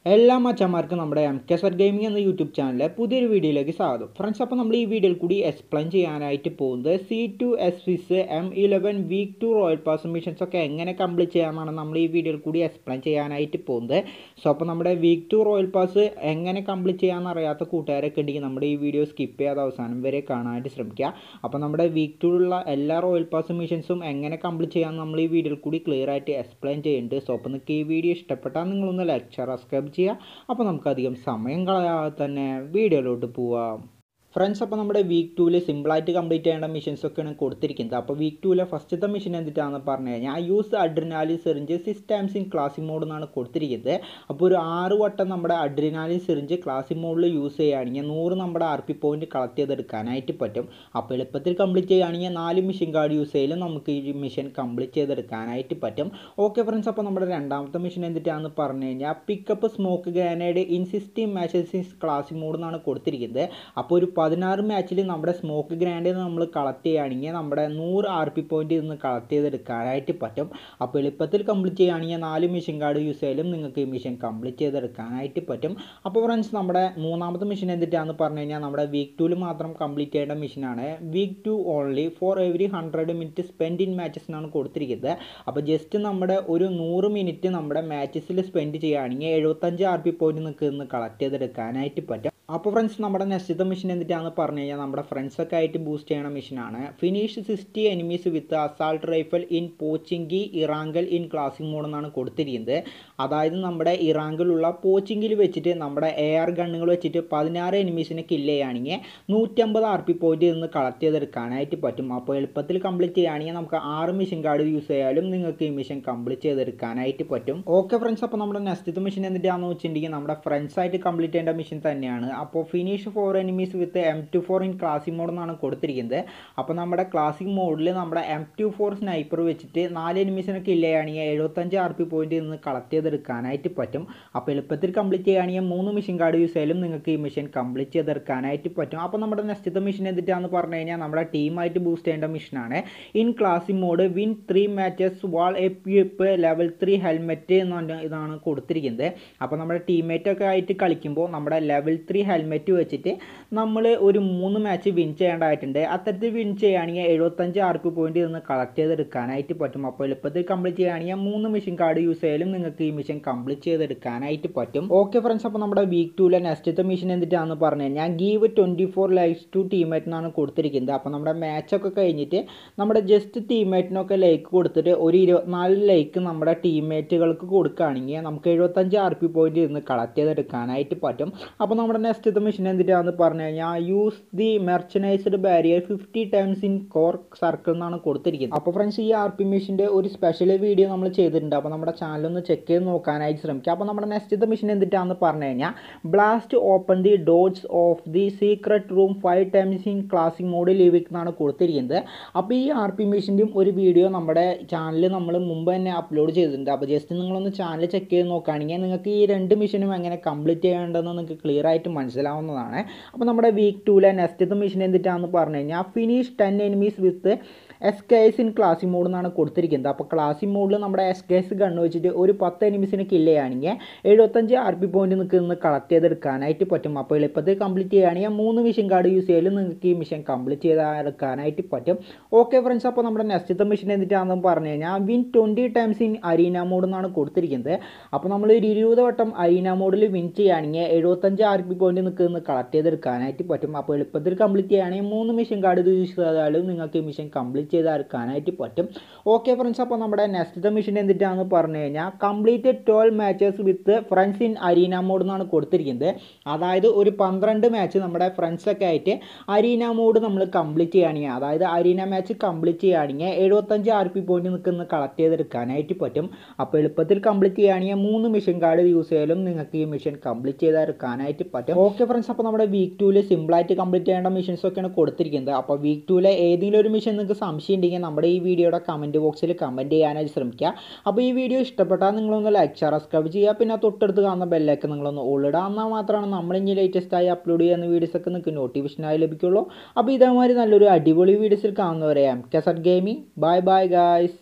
എല്ലാ മച്ചന്മാർക്കും നമ്മുടെ എം കെ സർ ഗെയിമിംഗ് എന്ന യൂട്യൂബ് ചാനലിലെ പുതിയൊരു വീഡിയോയിലേക്ക് സ്വാഗതം ഫ്രണ്ട്സ് അപ്പോൾ നമ്മൾ ഈ വീഡിയോയിൽ കൂടി എക്സ്പ്ലെയിൻ ചെയ്യാനായിട്ട് പോകുന്നത് സി ടു എസ് ഫിസ് M eleven week two royal pass missions ഒക്കെ എങ്ങനെ കംപ്ലീറ്റ് ചെയ്യാമെന്നാണ് നമ്മൾ ഈ വീഡിയോയിൽ കൂടി എക്സ്പ്ലെയിൻ ചെയ്യാനായിട്ട് പോകുന്നത് സോ അപ്പോൾ നമ്മുടെ വീക്ക് ടു റോയൽ പാസ് എങ്ങനെ കംപ്ലീറ്റ് ചെയ്യാമെന്ന് അറിയാത്ത കൂട്ടുകാരൊക്കെ ഉണ്ടെങ്കിൽ നമ്മുടെ ഈ വീഡിയോ സ്കിപ്പ് ചെയ്യാതെ അവസാനം വരെ കാണാനായിട്ട് ശ്രമിക്കുക അപ്പോൾ നമ്മുടെ വീക്ക് ടു ഉള്ള എല്ലാ റോയൽ പാസ് മിഷൻസും എങ്ങനെ കംപ്ലീറ്റ് ചെയ്യാമെന്ന് നമ്മൾ ഈ വീഡിയോയിൽ കൂടി ക്ലിയർ ആയിട്ട് എക്സ്പ്ലെയിൻ ചെയ്യുന്നുണ്ട് സോ അപ്പോൾ നിങ്ങൾക്ക് ഈ വീഡിയോ ഇഷ്ടപ്പെട്ടാൽ നിങ്ങളൊന്ന് ലൈക്ക് സബ്സ്ക്രൈബ് ചെയ്യുക അപ്പോൾ നമുക്കധികം സമയം കളയാതെ തന്നെ വീഡിയോയിലോട്ട് പോവാം ഫ്രണ്ട്സ് അപ്പോൾ നമ്മുടെ വീക്ക് ടൂവിൽ സിമ്പിളായിട്ട് കംപ്ലീറ്റ് ചെയ്യേണ്ട മിഷൻസ് ഒക്കെയാണ് കൊടുത്തിരിക്കുന്നത് അപ്പോൾ വീക്ക് ടൂവിലെ ഫസ്റ്റത്തെ മിഷൻ എന്തിട്ടാണെന്ന് പറഞ്ഞു കഴിഞ്ഞാൽ use adrenaline syringe six times in classic mode എന്നാണ് കൊടുത്തിരിക്കുന്നത് അപ്പോൾ ഒരു ആറ് വട്ടം നമ്മുടെ അഡ്രിനാലി സിറിഞ്ച് ക്ലാസിക് മോഡിൽ യൂസ് ചെയ്യുകയാണെങ്കിൽ നൂറ് നമ്മുടെ ആർ പി പോയിന്റ് കളക്ട് ചെയ്തെടുക്കാനായിട്ട് പറ്റും അപ്പോൾ എളുപ്പത്തിൽ കംപ്ലീറ്റ് ചെയ്യുകയാണെങ്കിൽ നാല് മിഷൻ കാർഡ് യൂസ് ചെയ്യലും നമുക്ക് ഈ മിഷൻ കംപ്ലീറ്റ് ചെയ്തെടുക്കാനായിട്ട് പറ്റും ഓക്കെ ഫ്രണ്ട്സ് അപ്പോൾ നമ്മുടെ രണ്ടാമത്തെ മിഷൻ എന്തിട്ടാണെന്ന് പറഞ്ഞു കഴിഞ്ഞാൽ pickup smoke grenade in sixteen matches in classic mode എന്നാണ് കൊടുത്തിരിക്കുന്നത് അപ്പോൾ ഒരു പതിനാറ് മാച്ചിൽ നമ്മുടെ സ്മോക്ക് ഗ്രാൻഡിൽ നമ്മൾ കളക്ട് ചെയ്യുകയാണെങ്കിൽ നമ്മുടെ നൂറ് ആർ പി പോയിന്റ് നിന്ന് കളക്ട് ചെയ്തെടുക്കാനായിട്ട് പറ്റും അപ്പോൾ എളുപ്പത്തിൽ കംപ്ലീറ്റ് ചെയ്യുകയാണെങ്കിൽ നാല് മിഷൻ കാർഡ് യൂസ് ചെയ്യലും നിങ്ങൾക്ക് ഈ മിഷൻ കംപ്ലീറ്റ് ചെയ്തെടുക്കാനായിട്ട് പറ്റും അപ്പോൾ ഫ്രണ്ട്സ് നമ്മുടെ മൂന്നാമത്തെ മിഷൻ എന്തിട്ടാണെന്ന് പറഞ്ഞു കഴിഞ്ഞാൽ നമ്മുടെ വീക്ക് ടൂവിൽ മാത്രം കംപ്ലീറ്റ് ചെയ്യേണ്ട മിഷനാണ് week two only for every hundred minute spend in matches എന്നാണ് കൊടുത്തിരിക്കുന്നത് അപ്പോൾ ജസ്റ്റ് നമ്മുടെ ഒരു നൂറ് മിനിറ്റ് നമ്മുടെ മാച്ചസിൽ സ്പെൻഡ് ചെയ്യുകയാണെങ്കിൽ എഴുപത്തഞ്ച് ആർ പി പോയിന്റ് നിൽക്കുന്ന കളക്ട് ചെയ്തെടുക്കാനായിട്ട് പറ്റും അപ്പോൾ ഫ്രണ്ട്സ് നമ്മുടെ നെക്സ്റ്റത്തെ മിഷൻ എന്തിട്ടാണെന്ന് പറഞ്ഞു കഴിഞ്ഞാൽ നമ്മുടെ ഫ്രണ്ട്സൊക്കെ ആയിട്ട് ബൂസ്റ്റ് ചെയ്യണ മിഷനാണ് finish sixty enemies with assault rifle in Pochinki Erangel in classic mode എന്നാണ് കൊടുത്തിരിക്കുന്നത് അതായത് നമ്മുടെ ഇറാങ്കിലുള്ള പോച്ചിങ്കിൽ വെച്ചിട്ട് നമ്മുടെ എ ആർ ഗണ്ണുകൾ വെച്ചിട്ട് പതിനാറ് എനിമീസിനെ കില്ല് ചെയ്യുകയാണെങ്കിൽ നൂറ്റമ്പത് ആർ പി പോയിന്റ് നിന്ന് കളക്ട് ചെയ്തെടുക്കാനായിട്ട് പറ്റും അപ്പോൾ എളുപ്പത്തിൽ കംപ്ലീറ്റ് ചെയ്യുകയാണെങ്കിൽ നമുക്ക് ആറ് മിഷൻ കാർഡ് യൂസ് ചെയ്യാലും നിങ്ങൾക്ക് ഈ മിഷൻ കംപ്ലീറ്റ് ചെയ്തെടുക്കാനായിട്ട് പറ്റും ഓക്കെ ഫ്രണ്ട്സ് അപ്പോൾ നമ്മുടെ നെക്സ്റ്റത്തെ മിഷൻ എന്തിട്ടാണെന്ന് വെച്ചിട്ടുണ്ടെങ്കിൽ നമ്മുടെ ഫ്രണ്ട്സ് ആയിട്ട് കംപ്ലീറ്റ് ചെയ്യേണ്ട മിഷൻ തന്നെയാണ് അപ്പോൾ finish four enemies with M two four in classic mode എന്നാണ് കൊടുത്തിരിക്കുന്നത് അപ്പോൾ നമ്മുടെ ക്ലാസിക് മോഡിൽ നമ്മുടെ എം ടു ഫോർ സ്നൈപ്പർ വെച്ചിട്ട് നാല് എനിമീസിനെ കില്ല് ചെയ്യുകയാണെങ്കിൽ എഴുപത്തഞ്ച് ആർ പി പോയിന്റ് നിന്ന് കളക്ട് ചെയ്തെടുക്കാനായിട്ട് പറ്റും അപ്പോൾ എളുപ്പത്തിൽ കംപ്ലീറ്റ് ചെയ്യുകയാണെങ്കിൽ മൂന്ന് മിഷൻ കാർഡ് യൂസ് ചെയ്യലും നിങ്ങൾക്ക് ഈ മിഷൻ കംപ്ലീറ്റ് ചെയ്തെടുക്കാനായിട്ട് പറ്റും അപ്പോൾ നമ്മുടെ നെക്സ്റ്റത്തെ മിഷൻ എന്തിട്ടാന്ന് പറഞ്ഞു കഴിഞ്ഞാൽ നമ്മുടെ ടീമായിട്ട് ബൂസ്റ്റ് ചെയ്യേണ്ട മിഷനാണ് in classic mode win three matches വാൾ എപ്പ് ലെവൽ ത്രീ ഹെൽമെറ്റ് എന്ന് ഇതാണ് കൊടുത്തിരിക്കുന്നത് അപ്പോൾ നമ്മുടെ ടീമേറ്റൊക്കെ ആയിട്ട് കളിക്കുമ്പോൾ നമ്മുടെ ലെവൽ ത്രീ ഹെൽമെറ്റ് വെച്ചിട്ട് നമ്മൾ ഒരു മൂന്ന് മാച്ച് വിൻ ചെയ്യേണ്ടതായിട്ടുണ്ട് അത്തരത്തിൽ വിൻ ചെയ്യുകയാണെങ്കിൽ എഴുപത്തഞ്ച് ആർ പി പോയിന്റ് നിന്ന് കളക്ട് ചെയ്തെടുക്കാനായിട്ട് പറ്റും അപ്പോൾ എളുപ്പത്തിൽ കംപ്ലീറ്റ് ചെയ്യുകയാണെങ്കിൽ മൂന്ന് മിഷൻ കാർഡ് യൂസ് ചെയ്യലും നിങ്ങൾക്ക് ഈ മിഷൻ കംപ്ലീറ്റ് ചെയ്തെടുക്കാനായിട്ട് പറ്റും ഓക്കെ ഫ്രണ്ട്സ് അപ്പോൾ നമ്മുടെ വീക്ക് ടൂലെ നെക്സ്റ്റത്തെ മിഷൻ എന്തിട്ടാണെന്ന് പറഞ്ഞു കഴിഞ്ഞാൽ give twenty four likes to teammate എന്നാണ് കൊടുത്തിരിക്കുന്നത് അപ്പോൾ നമ്മുടെ മാച്ചൊക്കെ കഴിഞ്ഞിട്ട് നമ്മുടെ ജസ്റ്റ് ടീമേറ്റിനൊക്കെ ലൈക്ക് കൊടുത്തിട്ട് ഒരു ഇരുപത്തിനാല് ലൈക്ക് നമ്മുടെ ടീമേറ്റുകൾക്ക് കൊടുക്കുകയാണെങ്കിൽ നമുക്ക് എഴുപത്തഞ്ച് ആർ പി പോയിന്റ് ഇരുന്ന് കളക്ട് ചെയ്തെടുക്കാനായിട്ട് പറ്റും അപ്പോൾ നമ്മുടെ നെക്സ്റ്റത്തെ മിഷൻ എന്തിട്ടാണെന്ന് പറഞ്ഞു കഴിഞ്ഞാൽ use the merchandised barrier fifty times in core circle എന്നാണ് കൊടുത്തിരിക്കുന്നത് അപ്പോൾ ഫ്രണ്ട്സ് ഈ ആർ പി മിഷൻ്റെ ഒരു സ്പെഷ്യൽ വീഡിയോ നമ്മൾ ചെയ്തിട്ടുണ്ട് അപ്പോൾ നമ്മുടെ ചാനൽ ഒന്ന് ചെക്ക് ചെയ്ത് നോക്കാനായിട്ട് ശ്രമിക്കുക അപ്പോൾ നമ്മുടെ നെക്സ്റ്റത്തെ മിഷൻ എന്തിട്ടാണെന്ന് പറഞ്ഞു കഴിഞ്ഞാൽ blast open the doors of the secret room five times in classic mode ലിവിക് എന്നാണ് കൊടുത്തിരിക്കുന്നത് അപ്പോൾ ഈ ആർ പി മിഷൻ്റെയും ഒരു വീഡിയോ നമ്മുടെ ചാനലിൽ നമ്മൾ മുമ്പ് തന്നെ അപ്ലോഡ് ചെയ്തിട്ടുണ്ട് അപ്പോൾ ജസ്റ്റ് നിങ്ങളൊന്ന് ചാനൽ ചെക്ക് ചെയ്ത് നോക്കുകയാണെങ്കിൽ നിങ്ങൾക്ക് ഈ രണ്ട് മിഷനും എങ്ങനെ കംപ്ലീറ്റ് ചെയ്യേണ്ടതെന്ന് നിങ്ങൾക്ക് ക്ലിയർ ആയിട്ട് മനസ്സിലാവുന്നതാണ് അപ്പോൾ നമ്മുടെ വീക്ക് ടൂലെ നെക്സ്റ്റത്തെ മിഷൻ എന്തിട്ടാണെന്ന് പറഞ്ഞു കഴിഞ്ഞാൽ finish ten enemies with S K S in classic mode എന്നാണ് കൊടുത്തിരിക്കുന്നത് അപ്പോൾ ക്ലാസിക് മോഡിൽ നമ്മുടെ എസ് കെ എസ് ഗണ്ണ് വെച്ചിട്ട് ഒരു പത്ത് എനിമീസിനെ കില്ല് ചെയ്യുകയാണെങ്കിൽ എഴുപത്തഞ്ച് ആർ പി പോയിന്റ് നിൽക്കുന്ന കളക്ട് ചെയ്തെടുക്കാനായിട്ട് പറ്റും അപ്പോൾ എളുപ്പത്തിൽ കംപ്ലീറ്റ് ചെയ്യുകയാണെങ്കിൽ മൂന്ന് മിഷൻ കാർഡ് യൂസ് ചെയ്യലും നിങ്ങൾക്ക് ഈ മിഷൻ കംപ്ലീറ്റ് ചെയ്തെടുക്കാനായിട്ട് പറ്റും ഓക്കെ ഫ്രണ്ട്സ് അപ്പോൾ നമ്മുടെ നെക്സ്റ്റത്തെ മിഷൻ എന്തിട്ടാണെന്ന് പറഞ്ഞു കഴിഞ്ഞാൽ win twenty times in arena mode എന്നാണ് കൊടുത്തിരിക്കുന്നത് അപ്പോൾ നമ്മൾ ഒരു ഇരുപത് വട്ടം അരീന മോഡിൽ വിൻ ചെയ്യുകയാണെങ്കിൽ എഴുപത്തഞ്ച് ആർ പി പോയിന്റ് നിൽക്കുന്ന കളക്ട് ചെയ്തെടുക്കാനായിട്ട് പറ്റും അപ്പോൾ എളുപ്പത്തിൽ കംപ്ലീറ്റ് ചെയ്യുകയാണെങ്കിൽ മൂന്ന് മിഷൻ കാർഡ് യൂസ് ചെയ്താലും നിങ്ങൾക്ക് ഈ മിഷൻ കംപ്ലീറ്റ് ചെയ്തെടുക്കാനായിട്ട് പറ്റും ഓക്കെ ഫ്രണ്ട്സ് അപ്പോൾ നമ്മുടെ നെക്സ്റ്റത്തെ മിഷൻ എന്തിട്ടാണെന്ന് പറഞ്ഞു കഴിഞ്ഞാൽ complete twelve matches with friends in arena mode എന്നാണ് കൊടുത്തിരിക്കുന്നത് അതായത് ഒരു പന്ത്രണ്ട് മാച്ച് നമ്മുടെ ഫ്രണ്ട്സൊക്കെ ആയിട്ട് അരീന മോഡ് നമ്മൾ കംപ്ലീറ്റ് ചെയ്യുകയാണെങ്കിൽ അതായത് അരീന മാച്ച് കംപ്ലീറ്റ് ചെയ്യുകയാണെങ്കിൽ എഴുപത്തഞ്ച് ആർ പി പോയിന്റ് നിൽക്കുന്ന കളക്ട് ചെയ്തെടുക്കാനായിട്ട് പറ്റും അപ്പോൾ എളുപ്പത്തിൽ കംപ്ലീറ്റ് ചെയ്യുകയാണെങ്കിൽ മൂന്ന് മിഷൻ കാർഡ് യൂസ് ചെയ്യലും നിങ്ങൾക്ക് ഈ മിഷൻ കംപ്ലീറ്റ് ചെയ്തെടുക്കാനായിട്ട് പറ്റും ഓക്കെ ഫ്രണ്ട്സ് അപ്പോൾ നമ്മുടെ വീക്ക് ടൂവിൽ സിമ്പിളായിട്ട് കംപ്ലീറ്റ് ചെയ്യേണ്ട മിഷൻസ് ഒക്കെയാണ് കൊടുത്തിരിക്കുന്നത് അപ്പോൾ വീക്ക് ടൂവിലെ ഏതെങ്കിലും ഒരു മിഷൻ നിങ്ങൾക്ക് സംശയം ഉണ്ടെങ്കിൽ നമ്മുടെ ഈ വീഡിയോയുടെ കമൻറ്റ് ബോക്സിൽ കമൻറ്റ് ചെയ്യാനായിട്ട് ശ്രമിക്കുക അപ്പോൾ ഈ വീഡിയോ ഇഷ്ടപ്പെട്ടാൽ നിങ്ങളൊന്ന് ലൈക്ക് ഷെയർ സബ്സ്ക്രൈബ് ചെയ്യുക പിന്നെ തൊട്ടടുത്ത് കാണുന്ന ബെല്ലൊക്കെ നിങ്ങളൊന്ന് ഉള്ളിടുക എന്നാൽ മാത്രമാണ് നമ്മൾ ഇനി ലേറ്റസ്റ്റ് ആയി അപ്ലോഡ് ചെയ്യുന്ന വീഡിയോസൊക്കെ നിങ്ങൾക്ക് നോട്ടിഫിക്കേഷനായി ലഭിക്കുള്ളൂ അപ്പോൾ ഇതേമാതിരി നല്ലൊരു അടിപൊളി വീഡിയോസിൽ കാണുന്നവരെ എം കെ സറ്റ് ഗെയിമിംഗ് ബൈ ബൈ ഗായ്സ്